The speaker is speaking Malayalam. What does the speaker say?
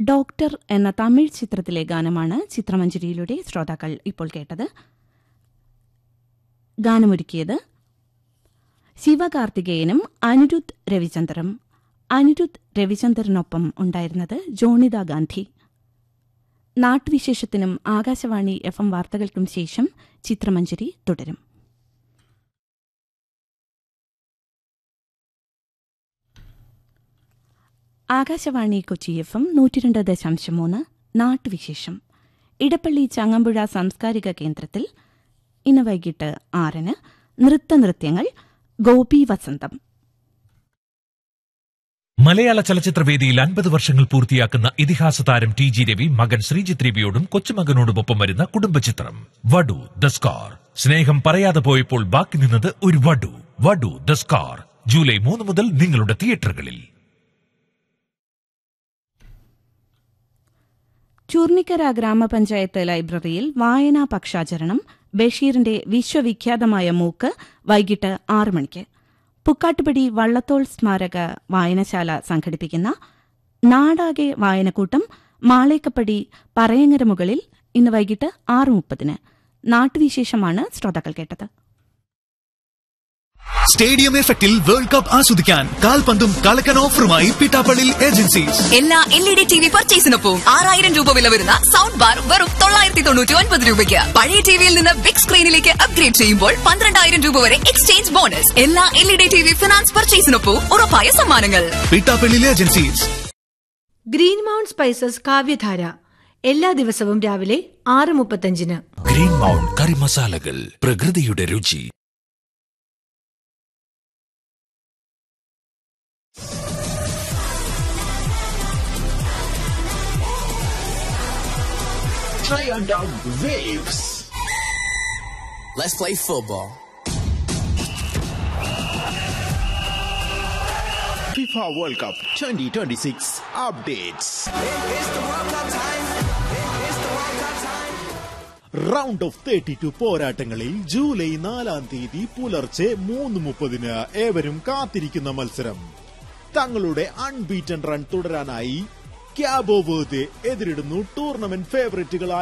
ഡോക്ടർ എന്ന തമിഴ് ചിത്രത്തിലെ ഗാനമാണ് ചിത്രമഞ്ജരിയിലൂടെ ശ്രോതാക്കൾ ഇപ്പോൾ കേട്ടത് ഗാനമൊരുക്കിയത് ശിവകാർത്തികേയനും അനിരുദ്ധ് രവിചന്ദറും അനിരുദ്ധ് രവിചന്ദറിനൊപ്പം ഉണ്ടായിരുന്നത് ജോണിത ഗാന്ധി നാട്ടുവിശേഷത്തിനും ആകാശവാണി എഫ് എം വാർത്തകൾക്കും ശേഷം ചിത്രമഞ്ജരി തുടരും ആകാശവാണി കൊച്ചി എഫ് എം നൂറ്റിരണ്ട് ദശാംശം മൂന്ന് നാട്ടുവിശേഷം ഇടപ്പള്ളി ചങ്ങമ്പുഴ സാംസ്കാരിക കേന്ദ്രത്തിൽ ഇന്ന് വൈകിട്ട് ആറിന് നൃത്തനൃത്യങ്ങൾ ഗോപി വസന്തം മലയാള ചലച്ചിത്രവേദിയിൽ അൻപത് വർഷങ്ങൾ പൂർത്തിയാക്കുന്ന ഇതിഹാസ താരം ടി ജി രവി മകൻ ശ്രീജിത്ത് രവിയോടും കൊച്ചുമകനോടുമൊപ്പം വരുന്ന കുടുംബചിത്രം വടു ദ സ്കാർ സ്നേഹം പറയാതെ പോയപ്പോൾ ബാക്കി നിന്നത് ഒരു വടു വടു ദ സ്കാർ ജൂലൈ മൂന്ന് മുതൽ നിങ്ങളുടെ തിയേറ്ററുകളിൽ ചൂർണിക്കര ഗ്രാമപഞ്ചായത്ത് ലൈബ്രറിയിൽ വായനാ പക്ഷാചരണം ബഷീറിന്റെ വിശ്വവിഖ്യാതമായ മൂക്ക് വൈകിട്ട് ആറ് മണിക്ക് പുക്കാട്ടുപടി വള്ളത്തോൾ സ്മാരക വായനശാല സംഘടിപ്പിക്കുന്ന നാടാകെ വായനക്കൂട്ടം മാളേക്കപ്പടി പറയങ്ങര മുകളിൽ ഇന്ന് വൈകിട്ട് ആറ് മുപ്പതിന് നാട്ടുവിശേഷമാണ് ശ്രോതാക്കൾ കേട്ടത് സ്റ്റേഡിയം എഫക്റ്റിൽ വേൾഡ് കപ്പ് ആസ്വദിക്കാൻ കാൽപന്തും കളക്കൻ ഓഫറുമായി പിട്ടാപ്പള്ളി ഏജൻസീസ് എല്ലാ L E D T V പർച്ചേസിനൊപ്പം ആറായിരം രൂപ വില വരുന്ന സൗണ്ട് ബാർ വെറും തൊള്ളായിരത്തി തൊണ്ണൂറ്റി ഒൻപത് രൂപയ്ക്ക് പഴയ ടിവിയിൽ നിന്ന് ബിഗ് സ്ക്രീനിലേക്ക് അപ്ഗ്രേഡ് ചെയ്യുമ്പോൾ പന്ത്രണ്ടായിരം രൂപ വരെ എക്സ്ചേഞ്ച് ബോണസ് എല്ലാ L E D T V finance പർച്ചേസിനൊപ്പം ഉറപ്പായ സമ്മാനങ്ങൾ Pittappillil agencies Green Mount Spices Kavyadhara എല്ലാ ദിവസവും രാവിലെ ആറ് മുപ്പത്തഞ്ചിന് ഗ്രീൻ മൗണ്ട് കറി മസാലകൾ പ്രകൃതിയുടെ രുചി Giant Dog Waves. Let's play football. FIFA World Cup 2026 updates. Round of thirty two പോരാട്ടങ്ങളിൽ ജൂലൈ നാലാം തീയതി പുലർച്ചെ മൂന്ന് മുപ്പതിന് ഏവരും കാത്തിരിക്കുന്ന മത്സരം തങ്ങളുടെ അൺബീറ്റൻ റൺ തുടരാനായി ക്യാബോ വേർതെ എതിരിടുന്നു ടൂർണമെന്റ് ഫേവറേറ്റുകളായ